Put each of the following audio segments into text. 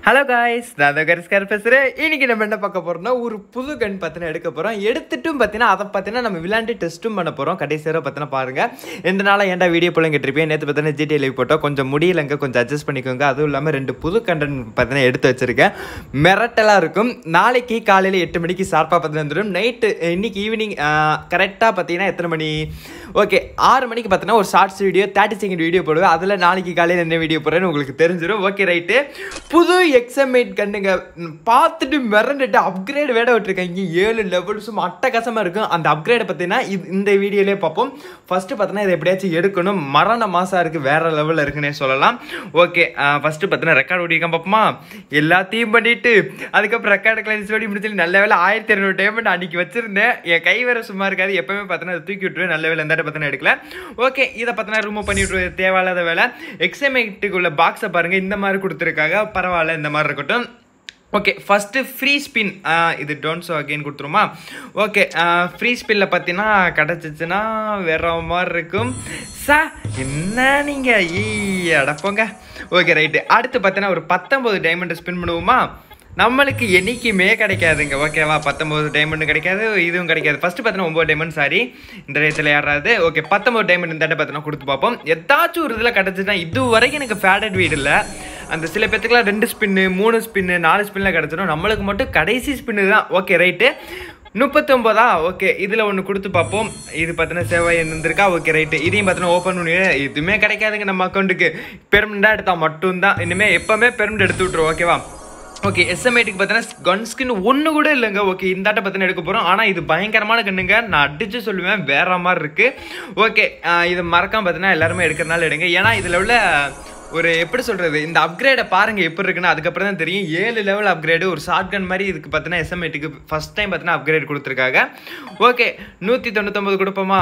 hello guys நான் தான் கரிஸ்கார் பேசுகிறேன் இன்னைக்கு நம்ம என்ன பார்க்க போறோம்னா ஒரு புது கன் பற்றின எடுக்க போகிறோம் எடுத்துட்டும் பார்த்தீங்கன்னா அதை பார்த்தீங்கன்னா நம்ம விளையாண்டு டெஸ்ட்டும் பண்ண போகிறோம் கடைசி வரை பார்த்தீங்கன்னா பாருங்க ரெண்டு நாளாக ஏன்டா வீடியோ போல கேட்டிருப்பேன் நேற்று பார்த்தீங்கன்னா ஜிடி லைவ் போட்டோம் கொஞ்சம் முடியலங்க கொஞ்சம் அட்ஜஸ்ட் பண்ணிக்கோங்க அதுவும் இல்லாமல் ரெண்டு புது கண்டென்ட் பார்த்தீங்கன்னா எடுத்து வச்சிருக்கேன் மிரட்டலாக இருக்கும் நாளைக்கு காலையில் எட்டு மணிக்கு ஷார்ப்பாக பார்த்து வந்துடும் நைட்டு இன்னைக்கு ஈவினிங் கரெக்டாக பார்த்தீங்கன்னா எத்தனை மணி ஓகே ஆறு மணிக்கு பார்த்தீங்கன்னா ஒரு shorts video thirty second video போடுவேன் அதில் நாளைக்கு காலையில் என்ன வீடியோ போடுறேன்னு உங்களுக்கு தெரிஞ்சிடும் ஓகே ரைட்டு புது எக்ஸமேட் கண்ணுங்க ம், பார்த்துட்டு மிரண்டுட்டு அப்கிரேட் வேட விட்டுருக்காங்க ஏழு லெவல்ஸும் அட்டகாசமாக இருக்கும் அந்த அப்கிரேடை பார்த்தீங்கன்னா இது இந்த வீடியோலேயே பார்ப்போம் ஃபஸ்ட்டு பார்த்தீங்கன்னா இதை எப்படியாச்சும் எடுக்கணும் மரண மாதம் இருக்குது வேற லெவலில் இருக்குன்னே சொல்லலாம் ஓகே ஃபஸ்ட்டு பார்த்தீங்கன்னா ரெக்கார்ட் ஓடிக்காம பார்ப்போமா எல்லாத்தையும் பண்ணிட்டு அதுக்கப்புறம் ரெக்கார்டு கிளைன்ஸ் ஓடி முடிச்சு நல்ல வேலை ஆயிரத்தி இரநூறு டைமண்ட் அன்னைக்கு வச்சிருந்தேன் என் கை வேற சும்மா இருக்காது எப்பவுமே பார்த்தீங்கன்னா அதை தூக்கி விட்டுருவேன் நல்ல வேலை எந்த பார்த்தீங்கன்னா எடுக்கல ஓகே இதை பார்த்தீங்கன்னா ரிமூவ் பண்ணி விட்டுருவேன் தேவையில்லாத வேலை எக்ஸாமேட்டுக்கு உள்ள பாக்ஸை பாருங்க இந்த மாதிரி கொடுத்துருக்காங்க பரவாயில்ல இந்த மாதிரி இருக்கட்டும் ஓகே ஃபஸ்ட்டு ஃப்ரீ ஸ்பின் இது டோன்ட் ஸோ அகெயின் கொடுத்துருமா ஓகே ஃப்ரீ ஸ்பின்னில் பார்த்தீங்கன்னா கிடச்சிச்சுன்னா வேற மாதிரி இருக்கும் சா என்ன நீங்கள் ஈ அடப்போங்க ஓகே ரைட்டு அடுத்து பார்த்தீங்கன்னா ஒரு பத்தொம்பது டைமண்ட் ஸ்பின் பண்ணுவோமா நம்மளுக்கு என்னைக்குமே கிடைக்காதுங்க ஓகேவா பத்தொம்பது டைமண்ட் கிடைக்காது இதுவும் கிடைக்காது ஃபர்ஸ்ட் பார்த்தீங்கன்னா ஒம்பது டைமண்ட் சாரி இந்த ரேத்தில் யாராவது ஓகே பத்தொம்பது டைமண்ட் இந்த பார்த்தீங்கன்னா கொடுத்து பார்ப்போம் ஏதாச்சும் ஒரு இதில் கிடச்சிச்சுன்னா இது வரைக்கும் எனக்கு ஃபேடட் வீடு இல்லை அந்த சில பேத்துக்குலாம் ரெண்டு ஸ்பின்னு மூணு ஸ்பின்னு நாலு ஸ்பின்னில் கிடச்சிடும் நம்மளுக்கு மட்டும் கடைசி ஸ்பின்னு தான் ஓகே ரைட்டு முப்பத்தொம்போதா ஓகே இதில் ஒன்று கொடுத்து பார்ப்போம் இது பார்த்தீங்கன்னா செவ்வாய் இருந்திருக்கா ஓகே ரைட்டு இதையும் பார்த்தீங்கன்னா ஓப்பன் பண்ணி எதுவுமே கிடைக்காதுங்க நம்ம அக்கௌண்ட்டுக்கு பெர்மனண்டாக எடுத்தால் மட்டும்தான் இனிமேல் எப்போவுமே பெர்மனண்ட் எடுத்து விட்ருவோம் ஓகேவா ஓகே எஸ்எம்ஐட்டுக்கு பார்த்தீங்கன்னா கன் ஸ்கின் ஒன்று கூட இல்லைங்க ஓகே இந்த ஆட்டை பார்த்தீங்கன்னா எடுக்க போகிறோம் ஆனால் இது பயங்கரமான கண்ணுங்க நான் அடித்து சொல்லுவேன் வேற மாதிரி இருக்குது ஓகே இது மறக்காம பார்த்தீங்கன்னா எல்லாருமே எடுக்கிறனால எடுங்க ஏன்னா இதில் உள்ள ஒரு எப்படி சொல்கிறது இந்த அப்கிரேடை பாருங்கள் எப்படி இருக்குன்னு அதுக்கப்புறம் தான் தெரியும் ஏழு லெவல் அப்கிரேடு ஒரு ஷார்ட் கன் மாதிரி இதுக்கு பார்த்தீங்கன்னா எஸ்எம்ஐட்டுக்கு ஃபஸ்ட் டைம் பார்த்தீங்கன்னா அப்கிரேட் கொடுத்துருக்காங்க ஓகே நூற்றி தொண்ணூத்தொம்பது கொடுப்போமா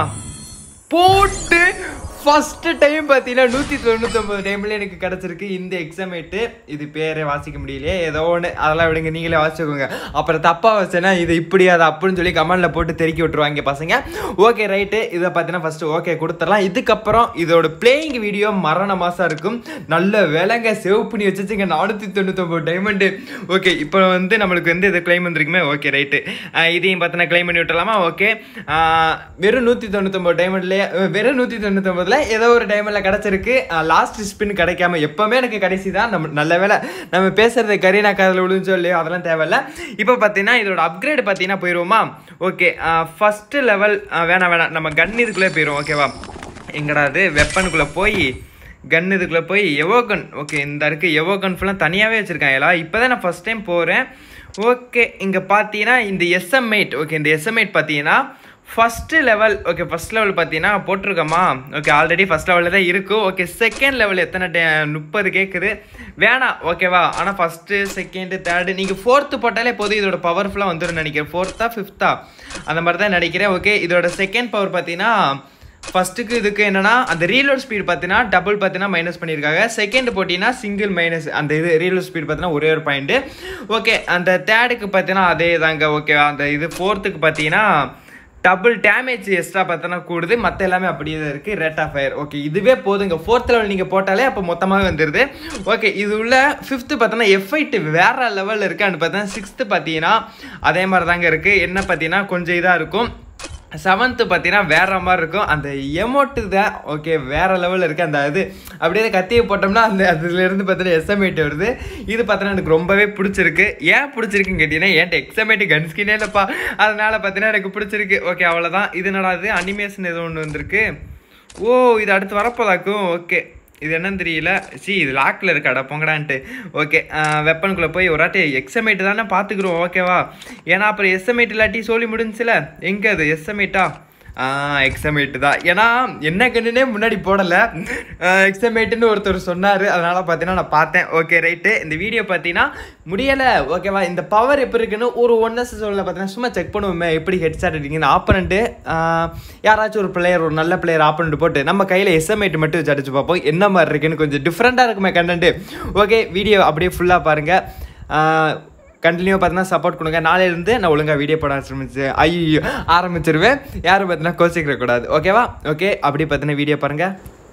போட்டு ஃபர்ஸ்ட் டைம் பார்த்தீங்கன்னா நூற்றி தொண்ணூத்தொம்பது டைமில் எனக்கு கிடச்சிருக்கு இந்த எக்ஸாமேட்டு இது பேரே வாசிக்க முடியலையே ஏதோ ஒன்று அதெல்லாம் விடுங்க நீங்களே வாசிச்சுக்கோங்க அப்புறம் தப்பாக வச்சேன்னா இது இப்படி அது அப்படின்னு சொல்லி கமெண்டில் போட்டு தெருக்கி விட்டுருவாங்க பசங்க ஓகே ரைட்டு இதை பார்த்தீங்கன்னா ஃபஸ்ட்டு ஓகே கொடுத்துடலாம் இதுக்கப்புறம் இதோட பிளேயிங் வீடியோ மரண மாதம் இருக்கும் நல்ல விலங்க சேவ் பண்ணி வச்சுச்சுங்க நானூற்றி தொண்ணூத்தொம்பது டைமண்டு ஓகே இப்போ வந்து நம்மளுக்கு வந்து இது கிளைம் வந்திருக்குமே ஓகே ரைட்டு இதையும் பார்த்தீங்கன்னா கிளைம் பண்ணி விட்டுலாமா ஓகே வெறும் நூற்றி தொண்ணூத்தொம்பது டைமண்ட்லேயே வெறும் நூற்றி தொண்ணூத்தொம்பதுல ஏதோ ஒரு டைமில் கிடச்சிருக்கு லாஸ்ட் ஸ்பின் கிடைக்காம எப்போவுமே எனக்கு கடைசி தான் நம்ம நல்ல வேலை நம்ம பேசுறது கரீனா காதில் விழுந்து சொல்லி அதெல்லாம் தேவையில்ல இப்போ பார்த்தீங்கன்னா இதோட அப்கிரேட் பார்த்தீங்கன்னா போயிடுவோமா ஓகே ஃபஸ்ட்டு லெவல் வேணாம் வேணாம் நம்ம கன் இதுக்குள்ளே போயிடும் ஓகேவா எங்கடா அது வெப்பனுக்குள்ளே போய் கன் இதுக்குள்ளே போய் எவோகன் ஓகே இந்த இருக்கு எவோகன் ஃபுல்லாக தனியாகவே வச்சுருக்காங்க எல்லாம் இப்போ தான் நான் ஃபஸ்ட் டைம் போகிறேன் ஓகே இங்கே பார்த்தீங்கன்னா இந்த எஸ்எம்ஐட் ஓகே இந்த எஸ்எம்ஐட் பார்த்தீங்கன்னா first level okay first level பார்த்தீங்கன்னா போட்டிருக்கோமா ஓகே ஆல்ரெடி ஃபஸ்ட் லெவலில் தான் இருக்கும் ஓகே செகண்ட் லெவல் எத்தனை டே முப்பது கேட்குது வேணாம் ஓகேவா ஆனால் ஃபஸ்ட்டு செகண்டு தேர்டு நீங்கள் ஃபோர்த்து போட்டாலே போதும் இதோட பவர்ஃபுல்லாக வந்துடும் நினைக்கிறேன் ஃபோர்த்தா ஃபிஃப்த்தா அந்த மாதிரி தான் நினைக்கிறேன் ஓகே இதோட செகண்ட் பவர் பார்த்தீங்கன்னா ஃபர்ஸ்ட்டுக்கு இதுக்கு என்னன்னா அந்த ரீலோட் ஸ்பீட் பார்த்தீங்கன்னா டபுள் பார்த்தீங்கன்னா மைனஸ் பண்ணியிருக்காங்க செகண்ட் போட்டிங்கன்னா சிங்கிள் மைனஸ் அந்த இது ரீலோட் ஸ்பீட் பார்த்தீங்கன்னா ஒரே ஒரு பாயிண்ட்டு ஓகே அந்த தேர்டுக்கு பார்த்தீங்கன்னா அதே தாங்க ஓகே அந்த இது ஃபோர்த்துக்கு பார்த்தீங்கன்னா டபுள் டேமேஜ் எக்ஸ்ட்ரா பார்த்தோன்னா கூடுது மற்ற எல்லாமே அப்படியே தான் இருக்குது ரேட் ஆஃப் ஃபயர் ஓகே இதுவே போதுங்க ஃபோர்த் லெவல் நீங்கள் போட்டாலே அப்போ மொத்தமாகவே வந்துடுது ஓகே இது உள்ள ஃபிஃப்த்து பார்த்தோன்னா எஃப்ஐட்டு வேறு லெவலில் இருக்குது பார்த்தா சிக்ஸ்த்து பார்த்தீங்கன்னா அதே மாதிரி தாங்க இருக்குது என்ன பார்த்தீங்கன்னா கொஞ்சம் இதாக இருக்கும் செவன்த்து பார்த்தீங்கன்னா வேற மாதிரி இருக்கும் அந்த எமோட்டு தான் ஓகே வேற லெவலில் இருக்குது அந்த இது அப்படியே கத்தியை போட்டோம்னா அந்த அதுலேருந்து பார்த்தீங்கன்னா எஸ்எம்ஏட் வருது இது பார்த்தீங்கன்னா எனக்கு ரொம்பவே பிடிச்சிருக்கு ஏன் பிடிச்சிருக்குன்னு கேட்டீங்கன்னா ஏன்ட்ட எக்ஸமேட்டு கன்ஸ்கினே இல்லைப்பா அதனால பார்த்தீங்கன்னா எனக்கு பிடிச்சிருக்கு ஓகே அவ்வளோதான் இது என்னடா இது அனிமேஷன் ஏதோ ஒன்று வந்திருக்கு ஓ இது அடுத்து வரப்போதாக்கும் ஓகே இது என்னன்னு தெரியல சி இது லாக்கில் இருக்காடா பொங்கடான்ட்டு ஓகே வெப்பனுக்குள்ளே போய் ஒரு ஆட்டி எக்ஸமேட்டு தானே பார்த்துக்குறோம் ஓகேவா ஏன்னா அப்புறம் எஸ்எம்ஐட் இல்லாட்டி சொல்லி முடிஞ்சுல எங்கே அது எஸ்எம்ஐட்டா எக்ஸமேட்டு தான் ஏன்னா என்ன கண்ணுனே முன்னாடி போடலை எக்ஸமேட்டுன்னு ஒருத்தர் சொன்னார் அதனால் பார்த்தீங்கன்னா நான் பார்த்தேன் ஓகே ரைட்டு இந்த வீடியோ பார்த்தீங்கன்னா முடியலை ஓகேவா இந்த பவர் எப்படி இருக்குன்னு ஒரு ஒன் எஸ் சொல்ல பார்த்தீங்கன்னா சும்மா செக் பண்ணுவோமே எப்படி ஹெட் ஷாட் அடிக்குன்னு ஆப்பனண்ட்டு யாராச்சும் ஒரு பிளேயர் ஒரு நல்ல பிளேயர் ஆப்பனண்ட் போட்டு நம்ம கையில் எஸ்எம்ஐட்டு மட்டும் வச்சு அடிச்சு பார்ப்போம் என்ன மாதிரி இருக்குன்னு கொஞ்சம் டிஃப்ரெண்ட்டாக இருக்குமே கண்டென்ட்டு ஓகே வீடியோ அப்படியே ஃபுல்லாக பாருங்கள் கண்டினியூ பார்த்தீங்கன்னா சப்போர்ட் கொடுங்க நாளையிலேருந்து நான் ஒழுங்காக வீடியோ போட ஆரம்பிச்சு ஐயோ ஆரம்பிச்சிருவேன் யாரும் பார்த்தீங்கன்னா கோச்சிக்கிற கூடாது ஓகேவா ஓகே அப்படி பார்த்தீங்கன்னா வீடியோ பாருங்கள்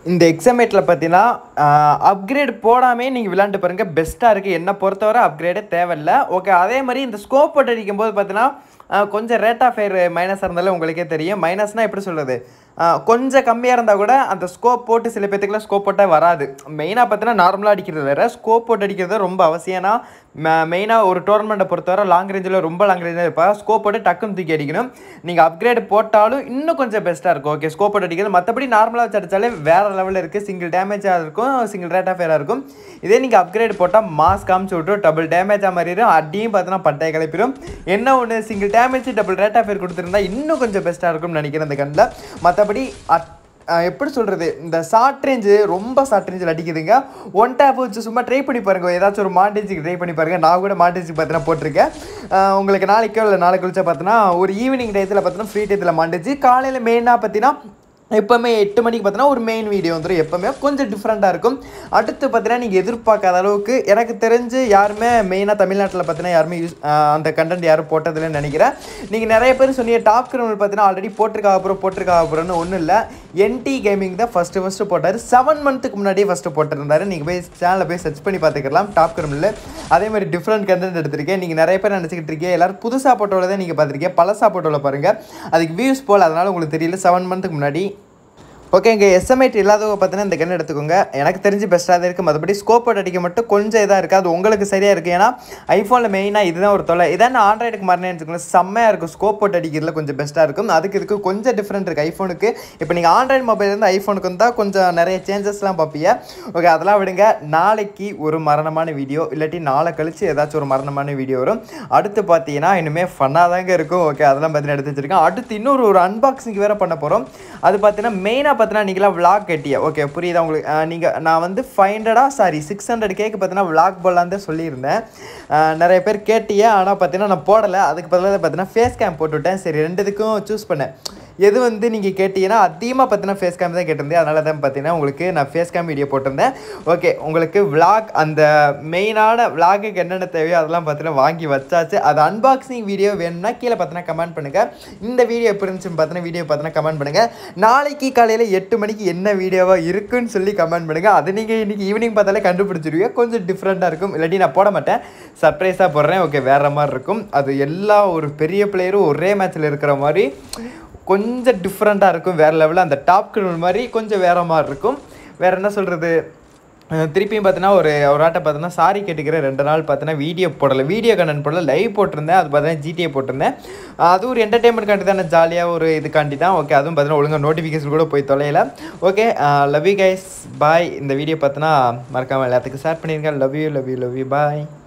இந்த எக்ஸாமேட்டில் பார்த்தீங்கன்னா அப்கிரேட் போடாமே நீங்கள் விளாண்டு பாருங்கள் பெஸ்ட்டாக இருக்குது என்னை பொறுத்தவரை அப்கிரேடே தேவையில்லை ஓகே அதே மாதிரி இந்த ஸ்கோப் போட்டு அடிக்கும் போது பார்த்தீங்கன்னா ஆஹ் கொஞ்சம் ரேட் ஆஃப் ஃபயர் மைனஸாக இருந்தாலும் உங்களுக்கே தெரியும் மைனஸ்னால் எப்படி சொல்கிறது கொஞ்சம் கம்மியாக இருந்தால் கூட அந்த ஸ்கோப் போட்டு சில பேத்துக்குலாம் ஸ்கோப் போட்டால் வராது மெயினாக பார்த்தீங்கன்னா நார்மலாக அடிக்கிறது வேறு ஸ்கோப் போட்டு அடிக்கிறது ரொம்ப அவசியம்னா மெயினாக ஒரு டோர்னமெண்ட்டை பொறுத்தவரை லாங் ரேஞ்சில் ரொம்ப லாங் ரேஞ்சில் இருப்பாங்க ஸ்கோப் போட்டு டக்குன்னு தூக்கி அடிக்கணும் நீங்கள் அப்கிரேட் போட்டாலும் இன்னும் கொஞ்சம் பெஸ்ட்டாக இருக்கும் ஓகே ஸ்கோப் போட்டு அடிக்கிறது மற்றபடி நார்மலாக வச்சு அடித்தாலே வேறு லெவலில் இருக்குது சிங்கிள் டேமேஜாக இருக்கும் சிங்கிள் ரேட் ஆஃப் ஃபயராக இருக்கும் இதே நீங்கள் அப்கிரேட் போட்டால் மாஸ் காமிச்சு விட்ரும் டபுள் டேமேஜாக மாறிடும் அடியும் பார்த்தீங்கன்னா பட்டையை கிளப்பிடும் என்ன ஒன்று single damage double rate of fire கொடுத்துருந்தா இன்னும் கொஞ்சம் பெஸ்ட்டாக இருக்கும்னு நினைக்கிறேன் அந்த கண்ணில் மற்றபடி அட் அஹ் எப்படி சொல்கிறது இந்த ஷார்ட் ரேஞ்சு ரொம்ப ஷார்ட் ரேஞ்சில் அடிக்குதுங்க ஒன் டேப் வச்சு சும்மா ட்ரை பண்ணி பாருங்க ஏதாச்சும் ஒரு மாண்டேஜுக்கு ட்ரை பண்ணி பாருங்க நான் கூட மாண்டேஜுக்கு பார்த்தீங்கன்னா போட்டிருக்கேன் அஹ் உங்களுக்கு நாளைக்கோ இல்லை நாளைக்கு கழிச்சா பார்த்தீங்கன்னா ஒரு ஈவினிங் டயத்தில் பார்த்தீங்கன்னா ஃப்ரீ டயத்தில் மாண்டேஜ் காலையில் மெயினாக பார்த்தீங்கன்னா எப்போவுமே எட்டு மணிக்கு பார்த்தீங்கன்னா ஒரு மெயின் வீடியோ வந்துடும் எப்போவுமே கொஞ்சம் டிஃப்ரெண்ட்டாக இருக்கும் அடுத்து பார்த்தீங்கன்னா நீங்கள் எதிர்பார்க்காத அளவுக்கு எனக்கு தெரிஞ்சு யாருமே மெயினாக தமிழ்நாட்டில் பார்த்தீங்கன்னா யாருமே யூஸ் அந்த கண்டென்ட் யாரும் போட்டதில்லைன்னு நினைக்கிறேன் நீங்கள் நிறைய பேர் சொன்னீங்க டாப் கிரிமினல் பார்த்தீங்கன்னா ஆல்ரெடி போட்டிருக்கா அப்புறம் போட்டிருக்கா அப்புறம்னு ஒன்றும் இல்லை என்டி கேமிங் தான் ஃபஸ்ட்டு ஃபஸ்ட்டு போட்டார் செவன் மந்த்துக்கு முன்னாடியே ஃபஸ்ட்டு போட்டிருந்தாரு நீங்கள் போய் சேனலில் போய் சர்ச் பண்ணி பார்த்துக்கலாம் டாப் கிரிமினல் அதே மாதிரி டிஃப்ரெண்ட் கண்டென்ட் எடுத்திருக்கேன் நீங்கள் நிறைய பேர் நினச்சிக்கிட்டு இருக்கீங்க எல்லாரும் புதுசாக போட்டோவில் தான் நீங்கள் பார்த்துருக்கீங்க பழசா போட்டோவில் பாருங்கள் அதுக்கு வியூஸ் போல் அதனால் உங்களுக்கு தெரியல செவன் மந்த்துக்கு முன்னாடி ஓகே இங்கே எஸ்எம்ஐடி இல்லாதவங்க பார்த்தீங்கன்னா இந்த கன் எடுத்துக்கோங்க எனக்கு தெரிஞ்சு பெஸ்ட்டாக தான் இருக்குது மற்றபடி ஸ்கோப் போட்டு அடிக்க மட்டும் கொஞ்சம் இதாக இருக்குது அது உங்களுக்கு சரியாக இருக்குது ஏன்னா ஐஃபோனில் மெயினாக இதுதான் ஒரு தொலை இதான் ஆண்ட்ராய்டுக்கு மாறினேன்னு வச்சுக்கோங்களேன் செம்மையாக இருக்கும் ஸ்கோப் போட்டு அடிக்கிறதுல கொஞ்சம் பெஸ்ட்டாக இருக்கும் அதுக்கு இதுக்கு கொஞ்சம் டிஃப்ரெண்ட் இருக்குது ஐஃபோனுக்கு இப்போ நீங்கள் ஆண்ட்ராய்டு மொபைல்லேருந்து ஐஃபோனுக்கு வந்தால் கொஞ்சம் நிறைய சேஞ்சஸ்லாம் பார்ப்பீங்க ஓகே அதெல்லாம் விடுங்க நாளைக்கு ஒரு மரணமான வீடியோ இல்லாட்டி நாளை கழிச்சு ஏதாச்சும் ஒரு மரணமான வீடியோ வரும் அடுத்து பார்த்தீங்கன்னா இன்னுமே ஃபன்னாக தாங்க இருக்கும் ஓகே அதெல்லாம் பார்த்தீங்கன்னா எடுத்து வச்சிருக்கேன் அடுத்து இன்னொரு ஒரு அன்பாக்சிங் வேறு பண்ண போகிறோம் அது பார்த்தீங்கன்னா மெயினாக பார்த்தீங்கன்னா நீங்களாம் vlog கேட்டிய ஓகே புரியுதா உங்களுக்கு நீங்கள் நான் வந்து ஃபைவ் ஹண்ட்ரடா சாரி சிக்ஸ் ஹண்ட்ரட் கேக்கு பார்த்தீங்கன்னா vlog போடலான்னு தான் சொல்லியிருந்தேன் அஹ், நிறைய பேர் கேட்டிய ஆனால் பார்த்தீங்கன்னா நான் போடலை அதுக்கு பதிலாக பார்த்தீங்கன்னா ஃபேஸ் கேம் போட்டுவிட்டேன் சரி ரெண்டுத்துக்கும் சூஸ் பண்ணேன் எது வந்து நீங்கள் கேட்டீங்கன்னா அதிகமாக பார்த்தீங்கன்னா ஃபேஸ் கேம் தான் கேட்டிருந்தேன் அதனால தான் பார்த்தீங்கன்னா உங்களுக்கு நான் ஃபேஸ் கேம் வீடியோ போட்டிருந்தேன் ஓகே உங்களுக்கு vlog அந்த மெயினான விளாகுக்கு என்னென்ன தேவையோ அதெல்லாம் பார்த்தீங்கன்னா வாங்கி வச்சாச்சு அது அன்பாக்சிங் வீடியோ வேணும்னா கீழே பார்த்தீங்கன்னா கமெண்ட் பண்ணுங்கள் இந்த வீடியோ எப்படி இருந்துச்சுன்னு பார்த்தீங்கன்னா வீடியோ பார்த்தீங்கன்னா கமெண்ட் பண்ணுங்கள் நாளைக்கு காலையில் எட்டு மணிக்கு என்ன வீடியோவாக இருக்குன்னு சொல்லி கமெண்ட் பண்ணுங்கள் அது நீங்கள் இன்றைக்கி ஈவினிங் பார்த்தாலே கண்டுபிடிச்சிருவீங்க கொஞ்சம் டிஃப்ரெண்ட்டாக இருக்கும் இல்லாட்டி நான் போட மாட்டேன் சர்ப்ரைஸாக போடுறேன் ஓகே வேறு மாதிரி இருக்கும் அது எல்லா ஒரு பெரிய பிளேயரும் ஒரே மேட்ச்சில் இருக்கிற மாதிரி கொஞ்சம் டிஃப்ரெண்ட்டாக இருக்கும் வேறு லெவலில் அந்த டாப் கிரிமினல் மாதிரி கொஞ்சம் வேறு மாதிரி இருக்கும் வேறு என்ன சொல்கிறது திருப்பியும் பார்த்தீங்கன்னா ஒரு ஒரு ஆட்டை பார்த்தீங்கன்னா சாரி கேட்டுக்கிறேன் ரெண்டு நாள் பார்த்தீங்கன்னா வீடியோ போடலை வீடியோ கண்டென்ட் போடல லைவ் போட்டிருந்தேன் அது பார்த்தீங்கன்னா ஜிடிஏ போட்டிருந்தேன் அது ஒரு என்டர்டைன்மெண்ட் காண்டி தானே ஜாலியாக ஒரு இதுக்காண்டி தான் ஓகே அதுவும் பார்த்தீங்கன்னா ஒழுங்காக நோட்டிஃபிகேஷன் கூட போய் தொலையல okay love you guys bye இந்த வீடியோ பார்த்தீங்கன்னா மறக்காமல் எல்லாத்துக்கும் ஷேர் பண்ணியிருக்கேன் love you love you love you bye